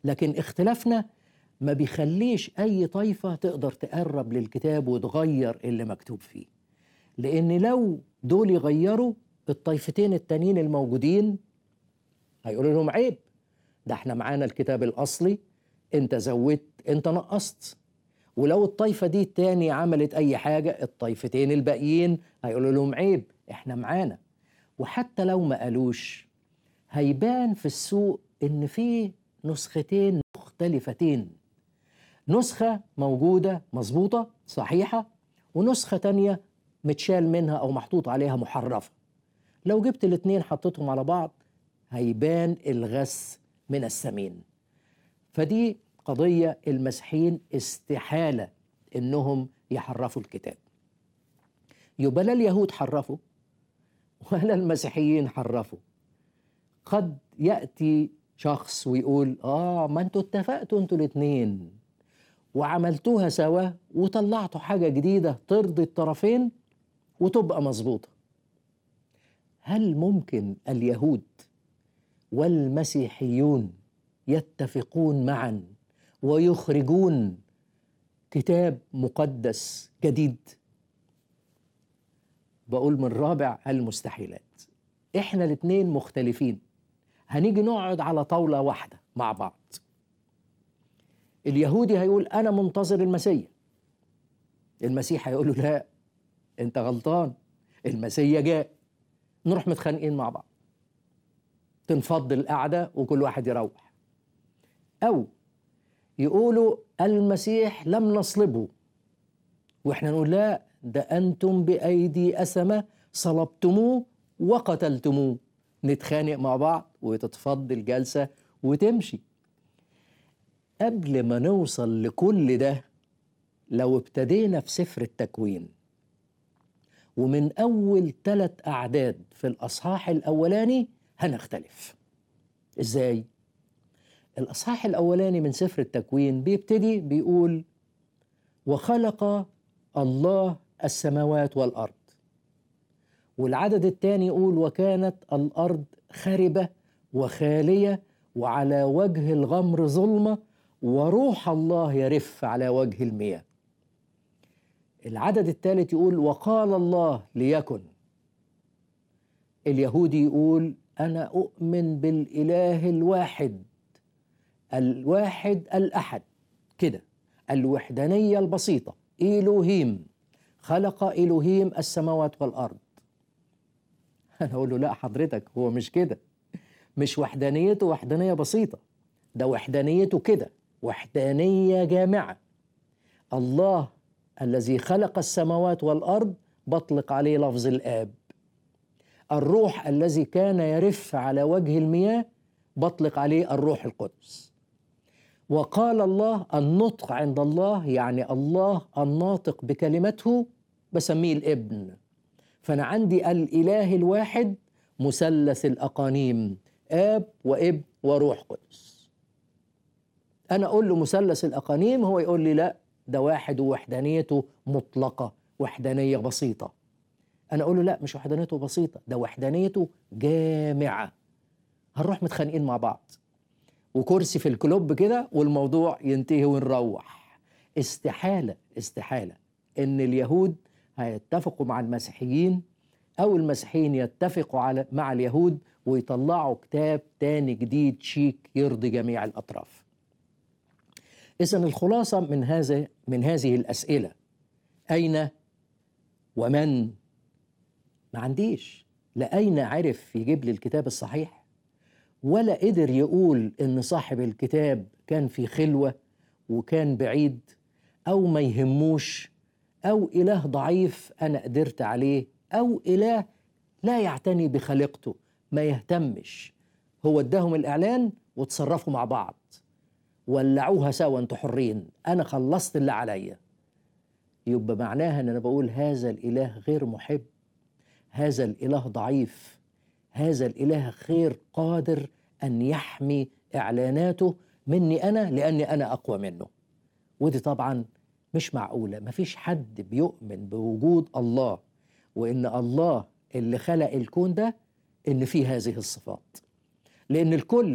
لكن اختلافنا ما بيخليش أي طائفة تقدر تقرب للكتاب وتغير اللي مكتوب فيه لأن لو دول يغيروا الطائفتين التانيين الموجودين هيقولوا لهم عيب ده احنا معانا الكتاب الأصلي انت زودت انت نقصت ولو الطائفة دي التاني عملت أي حاجة الطائفتين الباقيين هيقولوا لهم عيب احنا معانا وحتى لو ما قالوش هيبان في السوق إن في نسختين مختلفتين نسخة موجودة مظبوطة صحيحة ونسخة تانية متشال منها أو محطوط عليها محرفة لو جبت الاتنين حطيتهم على بعض هيبان الغث من السمين فدي قضية المسيحيين استحالة إنهم يحرفوا الكتاب يبقى لا اليهود حرفوا ولا المسيحيين حرفوا قد يأتي شخص ويقول آه ما انتوا اتفقتوا انتوا الاتنين وعملتوها سوا وطلعتوا حاجة جديدة ترضي الطرفين وتبقى مظبوطة هل ممكن اليهود والمسيحيون يتفقون معا ويخرجون كتاب مقدس جديد بقول من رابع المستحيلات احنا الاتنين مختلفين هنيجي نقعد على طاولة واحدة مع بعض اليهودي هيقول أنا منتظر المسيح المسيح هيقول له لا أنت غلطان المسيح جاء نروح متخانقين مع بعض تنفض القعدة وكل واحد يروح أو يقولوا المسيح لم نصلبه واحنا نقول لا ده أنتم بأيدي أسمة صلبتموه وقتلتموه نتخانق مع بعض وتتفض الجلسة وتمشي قبل ما نوصل لكل ده لو ابتدينا في سفر التكوين ومن أول ثلاث أعداد في الأصحاح الأولاني هنختلف إزاي؟ الأصحاح الأولاني من سفر التكوين بيبتدي بيقول وخلق الله السماوات والأرض والعدد الثاني يقول وكانت الأرض خربة وخالية وعلى وجه الغمر ظلمة وروح الله يرف على وجه المياه العدد الثالث يقول وقال الله ليكن اليهودي يقول أنا أؤمن بالإله الواحد الواحد الأحد كده الوحدانية البسيطة إلوهيم خلق إلوهيم السماوات والأرض أنا أقول له لا حضرتك هو مش كده مش وحدانيته وحدانية بسيطة ده وحدانيته كده وحدانية جامعة الله الذي خلق السماوات والأرض بطلق عليه لفظ الآب الروح الذي كان يرف على وجه المياه بطلق عليه الروح القدس وقال الله النطق عند الله يعني الله الناطق بكلمته بسميه الابن فأنا عندي الإله الواحد مثلث الأقانيم آب وابن وروح قدس أنا أقول له مثلث الأقانيم هو يقول لي لا ده واحد ووحدانيته مطلقة وحدانية بسيطة أنا أقول له لا مش وحدانيته بسيطة ده وحدانيته جامعة هنروح متخانقين مع بعض وكرسي في الكلوب كده والموضوع ينتهي ونروح استحالة استحالة إن اليهود هيتفقوا مع المسيحيين أو المسيحيين يتفقوا على مع اليهود ويطلعوا كتاب تاني جديد شيك يرضي جميع الأطراف إذا الخلاصة من هذا من هذه الأسئلة أين ومن ما عنديش لا أين عرف يجيب لي الكتاب الصحيح ولا قدر يقول إن صاحب الكتاب كان في خلوة وكان بعيد أو ما يهموش أو إله ضعيف أنا قدرت عليه أو إله لا يعتني بخليقته ما يهتمش هو اداهم الإعلان وتصرفوا مع بعض ولعوها سوا انتوا حرين أنا خلصت اللي عليا يبقى معناها أن أنا بقول هذا الإله غير محب هذا الإله ضعيف هذا الإله غير قادر أن يحمي إعلاناته مني أنا لأني أنا أقوى منه ودي طبعا مش معقولة مفيش حد بيؤمن بوجود الله وإن الله اللي خلق الكون ده إن فيه هذه الصفات لأن الكل